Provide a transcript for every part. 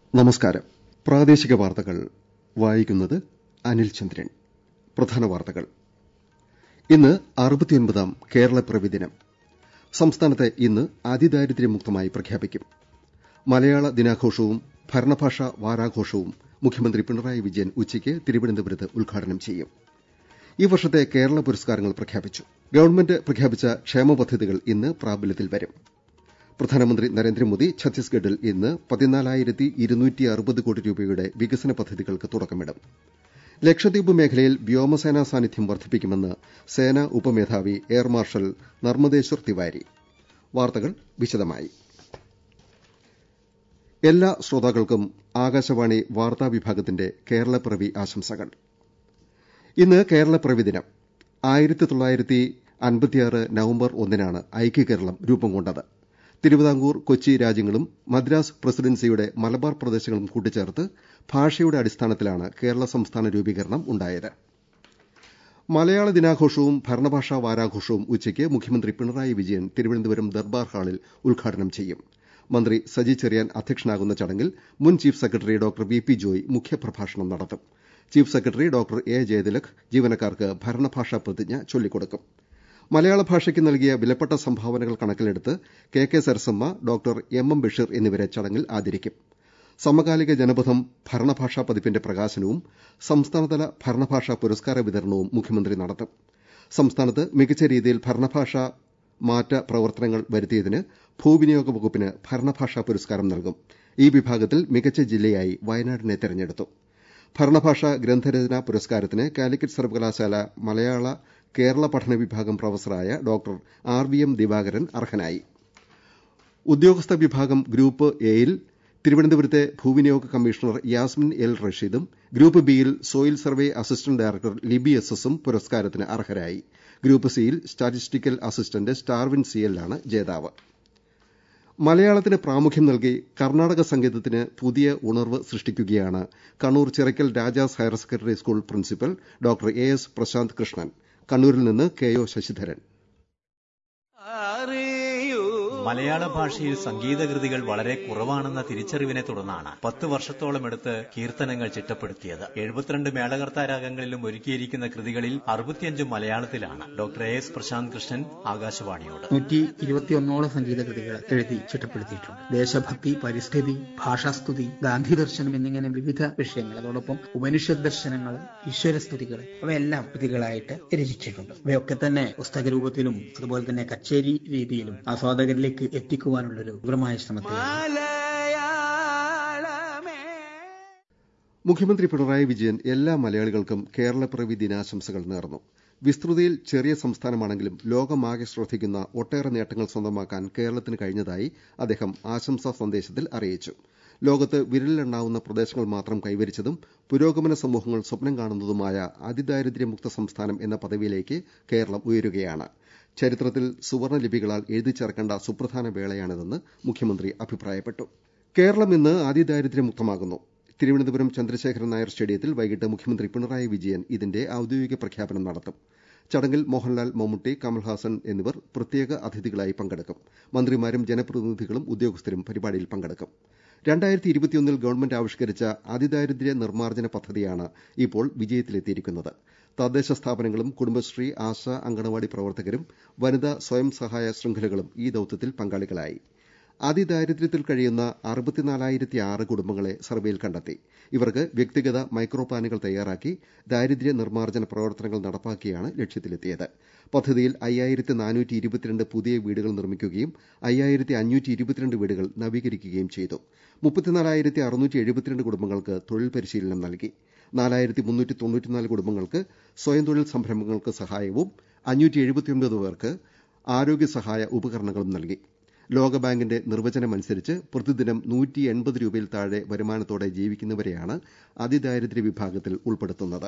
നമസ്കാരം പ്രാദേശിക വാർത്തകൾ വായിക്കുന്നത് അനിൽ ചന്ദ്രൻ പ്രധാന വാർത്തകൾ ഇന്ന് അറുപത്തിയൊൻപതാം കേരളപ്പിറവി ദിനം സംസ്ഥാനത്തെ ഇന്ന് അതിദാരിദ്ര്യമുക്തമായി പ്രഖ്യാപിക്കും മലയാള ദിനാഘോഷവും ഭരണഭാഷാ വാരാഘോഷവും മുഖ്യമന്ത്രി പിണറായി വിജയൻ ഉച്ചയ്ക്ക് തിരുവനന്തപുരത്ത് ഉദ്ഘാടനം ചെയ്യും ഈ വർഷത്തെ കേരള പുരസ്കാരങ്ങൾ പ്രഖ്യാപിച്ചു ഗവൺമെന്റ് പ്രഖ്യാപിച്ച ക്ഷേമ പദ്ധതികൾ ഇന്ന് പ്രാബല്യത്തിൽ വരും പ്രധാനമന്ത്രി നരേന്ദ്രമോദി ഛത്തീസ്ഗഡിൽ ഇന്ന് പതിനാലായിരത്തി ഇരുന്നൂറ്റി അറുപത് കോടി രൂപയുടെ വികസന പദ്ധതികൾക്ക് തുടക്കമിടും ലക്ഷദ്വീപ് മേഖലയിൽ വ്യോമസേനാ സാന്നിധ്യം വർദ്ധിപ്പിക്കുമെന്ന് സേനാ ഉപമേധാവി എയർ മാർഷൽ നർമ്മദേശ്വർ തിവാരി വാർത്തകൾ വിശദമായി എല്ലാ ശ്രോതാക്കൾക്കും ആകാശവാണി വാർത്താ വിഭാഗത്തിന്റെ കേരളപ്പിറവി ആശംസകൾ ഇന്ന് കേരളപ്പിറവി ദിനം ആയിരത്തി തൊള്ളായിരത്തി അൻപത്തിയാറ് നവംബർ ഒന്നിനാണ് ഐക്യകേരളം രൂപം കൊണ്ടത് തിരുവിതാംകൂർ കൊച്ചി രാജ്യങ്ങളും മദ്രാസ് പ്രസിഡൻസിയുടെ മലബാർ പ്രദേശങ്ങളും കൂട്ടിച്ചേർത്ത് ഭാഷയുടെ അടിസ്ഥാനത്തിലാണ് കേരള സംസ്ഥാന രൂപീകരണം ഉണ്ടായത് മലയാള ദിനാഘോഷവും ഭരണഭാഷാ വാരാഘോഷവും ഉച്ചയ്ക്ക് മുഖ്യമന്ത്രി പിണറായി വിജയൻ തിരുവനന്തപുരം ദർബാർ ഹാളിൽ ഉദ്ഘാടനം ചെയ്യും മന്ത്രി സജി ചെറിയാൻ അധ്യക്ഷനാകുന്ന ചടങ്ങിൽ മുൻ chief secretary doctor V P Joy മുഖ്യപ്രഭാഷണം നടത്തും chief secretary doctor A Jayathilak ജീവനക്കാർക്ക് ഭരണഭാഷാ പ്രതിജ്ഞ ചൊല്ലിക്കൊടുക്കും മലയാള ഭാഷയ്ക്ക് നൽകിയ വിലപ്പെട്ട സംഭാവനകൾ കണക്കിലെടുത്ത് K K Sarasamma doctor M M Basheer എന്നിവരെ ചടങ്ങിൽ ആദരിക്കും സമകാലിക ജനപഥം ഭരണഭാഷാ പതിപ്പിന്റെ പ്രകാശനവും സംസ്ഥാനതല ഭരണഭാഷാ പുരസ്കാര വിതരണവും മുഖ്യമന്ത്രി നടത്തും സംസ്ഥാനത്ത് മികച്ച രീതിയിൽ ഭരണഭാഷാ മാറ്റ പ്രവർത്തനങ്ങൾ വരുത്തിയതിന് ഭൂവിനിയോഗ വകുപ്പിന് ഭരണഭാഷാ പുരസ്കാരം നൽകും ഈ വിഭാഗത്തിൽ മികച്ച ജില്ലയായി വയനാടിനെ തെരഞ്ഞെടുത്തു ഭരണഭാഷാ ഗ്രന്ഥരചനാ പുരസ്കാരത്തിന് കാലിക്കറ്റ് സർവകലാശാല മലയാള കേരള പഠന വിഭാഗം പ്രൊഫസറായ doctor R V M Divakaran അർഹനായി ഉദ്യോഗസ്ഥ വിഭാഗം ഗ്രൂപ്പ് എയിൽ തിരുവനന്തപുരത്തെ ഭൂവിനിയോഗ കമ്മീഷണർ യാസ്മിൻ എൽ റഷീദും ഗ്രൂപ്പ് ബിയിൽ soil survey assistant director Libi S എസും പുരസ്കാരത്തിന് അർഹരായി ഗ്രൂപ്പ് സിയിൽ സ്റ്റാറ്റിസ്റ്റിക്കൽ അസിസ്റ്റന്റ് സ്റ്റാർവിൻ സിയലാണ് ജേതാവ് മലയാളത്തിന് പ്രാമുഖ്യം നൽകി കർണാടക സംഗീതത്തിന് പുതിയ ഉണർവ് സൃഷ്ടിക്കുകയാണ് Kannur Chirakkal Rajas higher secondary school principal doctor A S Prashanth Krishnan കണ്ണൂരിൽ നിന്ന് കെ ഒ ശശിധരൻ മലയാള ഭാഷയിൽ സംഗീതകൃതികൾ വളരെ കുറവാണെന്ന തിരിച്ചറിവിനെ തുടർന്നാണ് പത്ത് വർഷത്തോളം എടുത്ത് കീർത്തനങ്ങൾ ചിട്ടപ്പെടുത്തിയത് എഴുപത്തിരണ്ട് മേളകർത്താ രാഗങ്ങളിലും ഒരുക്കിയിരിക്കുന്ന കൃതികളിൽ അറുപത്തിയഞ്ച് മലയാളത്തിലാണ് doctor A S Prashanth Krishnan ആകാശവാണിയോട് നൂറ്റി ഇരുപത്തിയൊന്നോളം സംഗീത കൃതികൾ എഴുതി ചിട്ടപ്പെടുത്തിയിട്ടുണ്ട് ദേശഭക്തി പരിസ്ഥിതി ഭാഷാസ്തുതി ഗാന്ധി ദർശനം എന്നിങ്ങനെ വിവിധ വിഷയങ്ങൾ അതോടൊപ്പം ഉപനിഷത് ദർശനങ്ങൾ ഈശ്വരസ്തുതികൾ അവയെല്ലാം കൃതികളായിട്ട് രചിച്ചിട്ടുണ്ട് ഇവയൊക്കെ തന്നെ പുസ്തക രൂപത്തിലും അതുപോലെ തന്നെ കച്ചേരി രീതിയിലും ആസ്വാദകരിലേക്ക് എത്തിക്കുവാനുള്ളൊരു തീവ്രമായ ശ്രമത്തിലാണ് മുഖ്യമന്ത്രി പിണറായി വിജയൻ എല്ലാ മലയാളികൾക്കും കേരളപ്പിറവി ദിനാശംസകൾ നേർന്നു വിസ്തൃതിയിൽ ചെറിയ സംസ്ഥാനമാണെങ്കിലും ലോകമാകെ ശ്രദ്ധിക്കുന്ന ഒട്ടേറെ നേട്ടങ്ങൾ സ്വന്തമാക്കാൻ കേരളത്തിന് കഴിഞ്ഞതായി അദ്ദേഹം ആശംസാ സന്ദേശത്തിൽ അറിയിച്ചു ലോകത്ത് വിരലിലെണ്ണാവുന്ന പ്രദേശങ്ങൾ മാത്രം കൈവരിച്ചതും പുരോഗമന സമൂഹങ്ങൾ സ്വപ്നം കാണുന്നതുമായ അതിദാരിദ്ര്യമുക്ത സംസ്ഥാനം എന്ന പദവിയിലേക്ക് കേരളം ഉയരുകയാണ് ചരിത്രത്തിൽ സുവർണ ലിപികളാൽ എഴുതി ചേർക്കേണ്ട സുപ്രധാന വേളയാണിതെന്ന് മുഖ്യമന്ത്രി അഭിപ്രായപ്പെട്ടു കേരളം ഇന്ന് അതിദാരിദ്ര്യമുക്തമാകുന്നു തിരുവനന്തപുരം ചന്ദ്രശേഖരൻ നായർ സ്റ്റേഡിയത്തിൽ വൈകിട്ട് മുഖ്യമന്ത്രി പിണറായി വിജയൻ ഇതിന്റെ ഔദ്യോഗിക പ്രഖ്യാപനം നടത്തും ചടങ്ങിൽ മോഹൻലാൽ മമ്മൂട്ടി കമൽഹാസൻ എന്നിവർ പ്രത്യേക അതിഥികളായി പങ്കെടുക്കും മന്ത്രിമാരും ജനപ്രതിനിധികളും ഉദ്യോഗസ്ഥരും പരിപാടിയിൽ പങ്കെടുക്കും രണ്ടായിരത്തി ഇരുപത്തിയൊന്നിൽ ഗവൺമെന്റ് ആവിഷ്കരിച്ച അതിദാരിദ്ര്യ നിർമ്മാർജ്ജന പദ്ധതിയാണ് ഇപ്പോൾ വിജയത്തിലെത്തിയിരിക്കുന്നത് തദ്ദേശ സ്ഥാപനങ്ങളും കുടുംബശ്രീ ആശ അങ്കണവാടി പ്രവർത്തകരും വനിതാ സ്വയം സഹായ ശൃംഖലകളും ഈ ദൌത്യത്തിൽ പങ്കാളികളായി അതിദാരിദ്ര്യത്തിൽ കഴിയുന്ന അറുപത്തിനാലായിരത്തി ആറ് കുടുംബങ്ങളെ സർവേയിൽ കണ്ടെത്തി ഇവർക്ക് വ്യക്തിഗത മൈക്രോ പ്ലാനുകൾ തയ്യാറാക്കി ദാരിദ്ര്യ നിർമ്മാർജ്ജന പ്രവർത്തനങ്ങൾ നടപ്പാക്കിയാണ് ലക്ഷ്യത്തിലെത്തിയത് പദ്ധതിയിൽ അയ്യായിരത്തി നാനൂറ്റി ഇരുപത്തിരണ്ട് പുതിയ വീടുകൾ നിർമ്മിക്കുകയും അയ്യായിരത്തി അഞ്ഞൂറ്റി ഇരുപത്തിരണ്ട് വീടുകൾ നവീകരിക്കുകയും ചെയ്തു മുപ്പത്തിനാലായിരത്തി അറുന്നൂറ്റി എഴുപത്തിരണ്ട് കുടുംബങ്ങൾക്ക് തൊഴിൽ പരിശീലനം നൽകി നാലായിരത്തി മുന്നൂറ്റി തൊണ്ണൂറ്റിനാല് കുടുംബങ്ങൾക്ക് സ്വയം തൊഴിൽ സംരംഭങ്ങൾക്ക് സഹായവും അഞ്ഞൂറ്റി എഴുപത്തിയൊൻപത് പേർക്ക് ആരോഗ്യ സഹായ ഉപകരണങ്ങളും നൽകി ലോകബാങ്കിന്റെ നിർവചനമനുസരിച്ച് പ്രതിദിനം നൂറ്റി എൺപത് രൂപയിൽ താഴെ വരുമാനത്തോടെ ജീവിക്കുന്നവരെയാണ് അതിദാരിദ്ര്യ വിഭാഗത്തിൽ ഉൾപ്പെടുത്തുന്നത്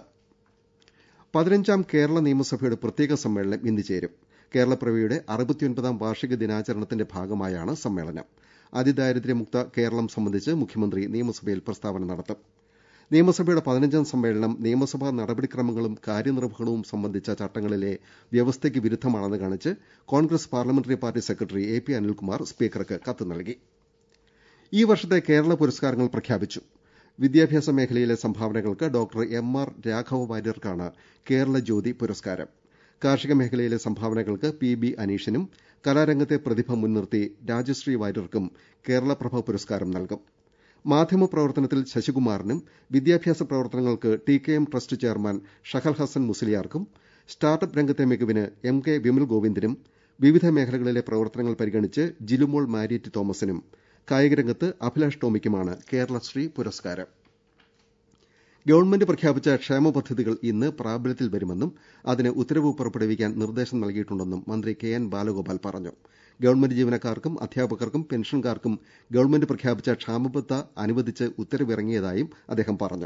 പതിനഞ്ചാം കേരള നിയമസഭയുടെ പ്രത്യേക സമ്മേളനം ഇന്ന് ചേരും കേരളപ്പിറവിയുടെ അറുപത്തിയൊൻപതാം വാർഷിക ദിനാചരണത്തിന്റെ ഭാഗമായാണ് സമ്മേളനം അതിദാരിദ്ര്യമുക്ത കേരളം സംബന്ധിച്ച് മുഖ്യമന്ത്രി നിയമസഭയിൽ പ്രസ്താവന നടത്തും നിയമസഭയുടെ പതിനഞ്ചാം സമ്മേളനം നിയമസഭാ നടപടിക്രമങ്ങളും കാര്യനിർവഹണവും സംബന്ധിച്ച ചട്ടങ്ങളിലെ വ്യവസ്ഥയ്ക്ക് വിരുദ്ധമാണെന്ന് കാണിച്ച് Congress parliamentary party secretary A P Anilkumar സ്പീക്കർക്ക് കത്ത് നൽകി ഈ വർഷത്തെ കേരള പുരസ്കാരങ്ങൾ പ്രഖ്യാപിച്ചു വിദ്യാഭ്യാസ മേഖലയിലെ സംഭാവനകൾക്ക് ഡോക്ടർ എം ആർ രാഘവ വാര്യർക്കാണ് കേരള ജ്യോതി പുരസ്കാരം കാർഷിക മേഖലയിലെ സംഭാവനകൾക്ക് പി ബി അനീഷിനും കലാരംഗത്തെ പ്രതിഭ മുൻനിർത്തി രാജശ്രീ വാര്യർക്കും കേരളപ്രഭ പുരസ്കാരം നൽകും മാധ്യമപ്രവർത്തനത്തിൽ ശശികുമാറിനും വിദ്യാഭ്യാസ പ്രവർത്തനങ്ങൾക്ക് T K M trust chairman Shahal Hasan മുസ്ലിയാർക്കും സ്റ്റാർട്ടപ്പ് രംഗത്തെ മികവിന് എം കെ വിമൽ ഗോവിന്ദനും വിവിധ മേഖലകളിലെ പ്രവർത്തനങ്ങൾ പരിഗണിച്ച് ജിലുമോൾ മാരിയറ്റ് തോമസിനും കായികരംഗത്ത് അഭിലാഷ് ടോമിക്കുമാണ് കേരളശ്രീ പുരസ്കാരം ഗവൺമെന്റ് പ്രഖ്യാപിച്ച ക്ഷേമ പദ്ധതികൾ ഇന്ന് പ്രാബല്യത്തിൽ വരുമെന്നും അതിന് ഉത്തരവ് പുറപ്പെടുവിക്കാൻ നിർദ്ദേശം നൽകിയിട്ടുണ്ടെന്നും മന്ത്രി കെ എൻ ബാലഗോപാൽ പറഞ്ഞു ഗവൺമെന്റ് ജീവനക്കാർക്കും അധ്യാപകർക്കും പെൻഷൻകാർക്കും ഗവൺമെന്റ് പ്രഖ്യാപിച്ച ക്ഷാമബത്ത അനുവദിച്ച് ഉത്തരവിറങ്ങിയതായും അദ്ദേഹം പറഞ്ഞു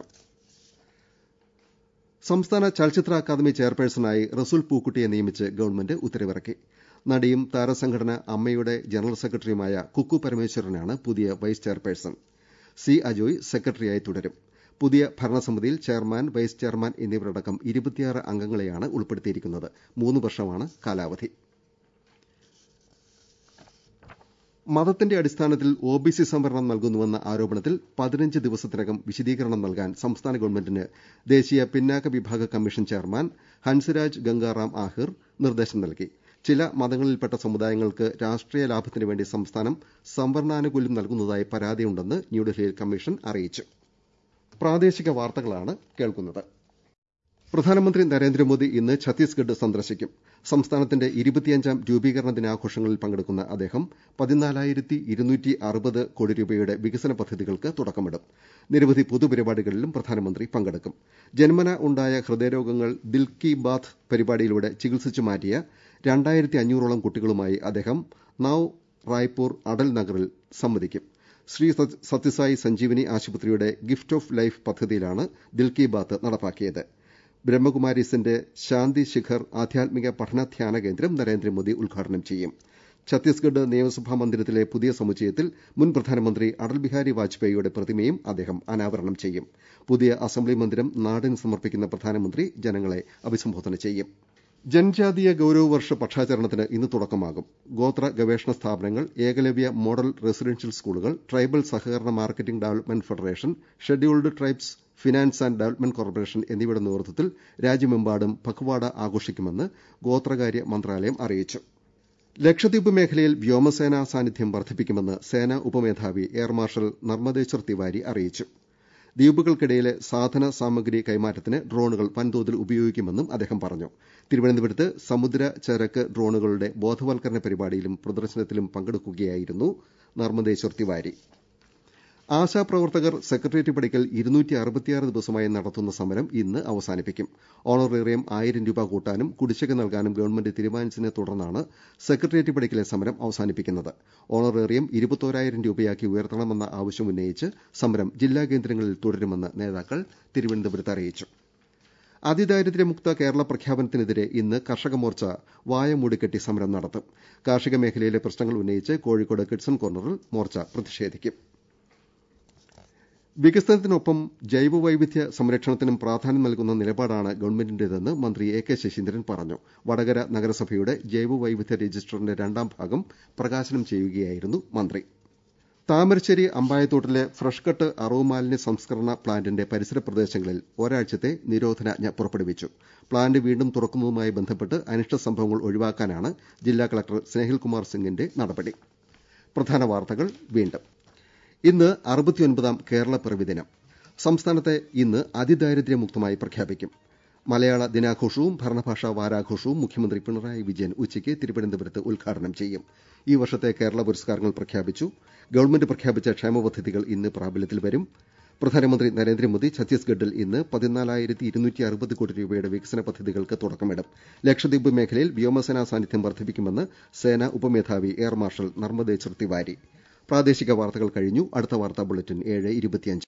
സംസ്ഥാന ചലച്ചിത്ര അക്കാദമി ചെയർപേഴ്സണായി റസൂൽ പൂക്കുട്ടിയെ നിയമിച്ച് ഗവൺമെന്റ് ഉത്തരവിറക്കി നടിയും താരസംഘടന അമ്മയുടെ ജനറൽ സെക്രട്ടറിയുമായ കുക്കു പരമേശ്വരനാണ് പുതിയ വൈസ് ചെയർപേഴ്സൺ സി അജോയ് സെക്രട്ടറിയായി തുടരും പുതിയ ഭരണസമിതിയിൽ ചെയർമാൻ വൈസ് ചെയർമാൻ എന്നിവരടക്കം ഇരുപത്തിയാറ് അംഗങ്ങളെയാണ് ഉൾപ്പെടുത്തിയിരിക്കുന്നത് മൂന്ന് വർഷമാണ് കാലാവധി മതത്തിന്റെ അടിസ്ഥാനത്തിൽ ഒ ബി സി സംവരണം നൽകുന്നുവെന്ന ആരോപണത്തിൽ പതിനഞ്ച് ദിവസത്തിനകം വിശദീകരണം നൽകാൻ സംസ്ഥാന ഗവൺമെന്റിന് ദേശീയ പിന്നാക്ക വിഭാഗ കമ്മീഷൻ ചെയർമാൻ ഹൻസരാജ് ഗംഗാറാം ആഹിർ നിർദ്ദേശം നൽകി ചില മതങ്ങളിൽപ്പെട്ട സമുദായങ്ങൾക്ക് രാഷ്ട്രീയ ലാഭത്തിനു വേണ്ടി സംസ്ഥാനം സംവരണാനുകൂല്യം നൽകുന്നതായി പരാതിയുണ്ടെന്ന് ന്യൂഡൽഹിയിൽ കമ്മീഷൻ അറിയിച്ചു പ്രാദേശിക വാർത്തകളാണ് കേൾക്കുന്നത് പ്രധാനമന്ത്രി നരേന്ദ്രമോദി ഇന്ന് ഛത്തീസ്ഗഡ് സന്ദർശിക്കും സംസ്ഥാനത്തിന്റെ ഇരുപത്തിയഞ്ചാം രൂപീകരണ ദിനാഘോഷങ്ങളിൽ പങ്കെടുക്കുന്ന അദ്ദേഹം പതിനാലായിരത്തി ഇരുന്നൂറ്റി അറുപത് കോടി രൂപയുടെ വികസന പദ്ധതികൾക്ക് തുടക്കമിടും നിരവധി പൊതുപരിപാടികളിലും പ്രധാനമന്ത്രി പങ്കെടുക്കും ജന്മന ഉണ്ടായ ഹൃദയരോഗങ്ങൾ ദിൽ കി ബാത്ത് പരിപാടിയിലൂടെ ചികിത്സിച്ചു മാറ്റിയ രണ്ടായിരത്തി അഞ്ഞൂറോളം കുട്ടികളുമായി അദ്ദേഹം നവ് റായ്പൂർ അടൽ നഗറിൽ സംവദിക്കും ശ്രീ സത്യസായി സഞ്ജീവനി ആശുപത്രിയുടെ ഗിഫ്റ്റ് ഓഫ് ലൈഫ് പദ്ധതിയിലാണ് ദിൽ കി ബാത്ത് നടപ്പാക്കിയത് ബ്രഹ്മകുമാരീസിന്റെ ശാന്തി ശിഖർ ആധ്യാത്മിക പഠനധ്യാന കേന്ദ്രം നരേന്ദ്രമോദി ഉദ്ഘാടനം ചെയ്യും ഛത്തീസ്ഗഡ് നിയമസഭാ മന്ദിരത്തിലെ പുതിയ സമുച്ചയത്തിൽ മുൻ പ്രധാനമന്ത്രി അടൽ ബിഹാരി വാജ്പേയിയുടെ പ്രതിമയും അദ്ദേഹം അനാവരണം ചെയ്യും പുതിയ അസംബ്ലി മന്ദിരം നാടിന് സമർപ്പിക്കുന്ന പ്രധാനമന്ത്രി ജനങ്ങളെ അഭിസംബോധന ചെയ്യും ജൻജാതീയ ഗൌരവ വർഷ പക്ഷാചരണത്തിന് ഇന്ന് തുടക്കമാകും ഗോത്ര ഗവേഷണ സ്ഥാപനങ്ങൾ ഏകലവ്യ മോഡൽ റെസിഡൻഷ്യൽ സ്കൂളുകൾ ട്രൈബൽ സഹകരണ marketing development federation scheduled tribes finance and development corporation എന്നിവയുടെ നേതൃത്വത്തിൽ രാജ്യമെമ്പാടും പഖ്വാഡ ആഘോഷിക്കുമെന്ന് ഗോത്രകാര്യ മന്ത്രാലയം അറിയിച്ചു ലക്ഷദ്വീപ് മേഖലയിൽ വ്യോമസേനാ സാന്നിധ്യം വർദ്ധിപ്പിക്കുമെന്ന് സേനാ ഉപമേധാവി എയർ മാർഷൽ നർമ്മദേശ്വർ തിവാരി അറിയിച്ചു ദ്വീപുകൾക്കിടയിലെ സാധന സാമഗ്രി കൈമാറ്റത്തിന് ഡ്രോണുകൾ വൻതോതിൽ ഉപയോഗിക്കുമെന്നും അദ്ദേഹം പറഞ്ഞു തിരുവനന്തപുരത്ത് സമുദ്ര ചരക്ക് ഡ്രോണുകളുടെ ബോധവൽക്കരണ പരിപാടിയിലും പ്രദർശനത്തിലും പങ്കെടുക്കുകയായിരുന്നു നർമ്മദേശ്വർ തിവാരി ആശാപ്രവർത്തകർ സെക്രട്ടേറിയറ്റ് പടിക്കൽ ഇരുന്നൂറ്റി അറുപത്തിയാറ് ദിവസമായി നടത്തുന്ന സമരം ഇന്ന് അവസാനിപ്പിക്കും ഓണറേറിയം ആയിരം രൂപ കൂട്ടാനും കുടിശ്ശിക നൽകാനും ഗവൺമെന്റ് തീരുമാനിച്ചതിനെ തുടർന്നാണ് സെക്രട്ടേറിയറ്റ് പടിക്കലെ സമരം അവസാനിപ്പിക്കുന്നത് ഓണറേറിയം ഇരുപത്തോരായിരം രൂപയാക്കി ഉയർത്തണമെന്ന ആവശ്യം ഉന്നയിച്ച് സമരം ജില്ലാ കേന്ദ്രങ്ങളിൽ തുടരുമെന്ന് നേതാക്കൾ തിരുവനന്തപുരത്ത് അറിയിച്ചു അതിദാരിദ്ര്യമുക്ത കേരള പ്രഖ്യാപനത്തിനെതിരെ ഇന്ന് കർഷക മോർച്ച വായ മൂടിക്കെട്ടി സമരം നടത്തും കാർഷിക മേഖലയിലെ പ്രശ്നങ്ങൾ ഉന്നയിച്ച് കോഴിക്കോട് കിഡ്സൺ കോർണറിൽ മോർച്ച പ്രതിഷേധിക്കും വികസനത്തിനൊപ്പം ജൈവവൈവിധ്യ സംരക്ഷണത്തിനും പ്രാധാന്യം നൽകുന്ന നിലപാടാണ് ഗവൺമെന്റിന്റേതെന്ന് മന്ത്രി എ കെ ശശീന്ദ്രൻ പറഞ്ഞു വടകര നഗരസഭയുടെ ജൈവവൈവിധ്യ രജിസ്റ്ററിന്റെ രണ്ടാം ഭാഗം പ്രകാശനം ചെയ്യുകയായിരുന്നു മന്ത്രി താമരശ്ശേരി അമ്പായത്തോട്ടിലെ ഫ്രഷ് കട്ട് അറവുമാലിന്യ സംസ്കരണ പ്ലാന്റിന്റെ പരിസര പ്രദേശങ്ങളിൽ ഒരാഴ്ചത്തെ നിരോധനാജ്ഞ പുറപ്പെടുവിച്ചു പ്ലാന്റ് വീണ്ടും തുറക്കുന്നതുമായി ബന്ധപ്പെട്ട് അനിഷ്ട സംഭവങ്ങൾ ഒഴിവാക്കാനാണ് ജില്ലാ കളക്ടർ സ്നേഹിൽകുമാർ സിംഗിന്റെ നടപടി പ്രധാന വാർത്തകൾ വീണ്ടും ഇന്ന് അറുപത്തിയൊൻപതാം കേരള പിറവി ദിനം സംസ്ഥാനത്തെ ഇന്ന് അതിദാരിദ്ര്യമുക്തമായി പ്രഖ്യാപിക്കും മലയാള ദിനാഘോഷവും ഭരണഭാഷാ വാരാഘോഷവും മുഖ്യമന്ത്രി പിണറായി വിജയൻ ഉച്ചയ്ക്ക് തിരുവനന്തപുരത്ത് ഉദ്ഘാടനം ചെയ്യും ഈ വർഷത്തെ കേരള പുരസ്കാരങ്ങൾ പ്രഖ്യാപിച്ചു ഗവൺമെന്റ് പ്രഖ്യാപിച്ച ക്ഷേമ പദ്ധതികൾ ഇന്ന് പ്രാബല്യത്തിൽ വരും പ്രധാനമന്ത്രി നരേന്ദ്രമോദി ഛത്തീസ്ഗഡിൽ ഇന്ന് പതിനാലായിരത്തി ഇരുന്നൂറ്റി അറുപത് കോടി രൂപയുടെ വികസന പദ്ധതികൾക്ക് തുടക്കമിടും ലക്ഷദ്വീപ് മേഖലയിൽ വ്യോമസേനാ സാന്നിധ്യം വർദ്ധിപ്പിക്കുമെന്ന് സേനാ ഉപമേധാവി എയർ മാർഷൽ നർമ്മദേശ്വർ തിവാരി പ്രാദേശിക വാർത്തകൾ കഴിഞ്ഞു അടുത്ത വാർത്താ ബുള്ളറ്റിൻ ഏഴ് ഇരുപത്തിയഞ്ച്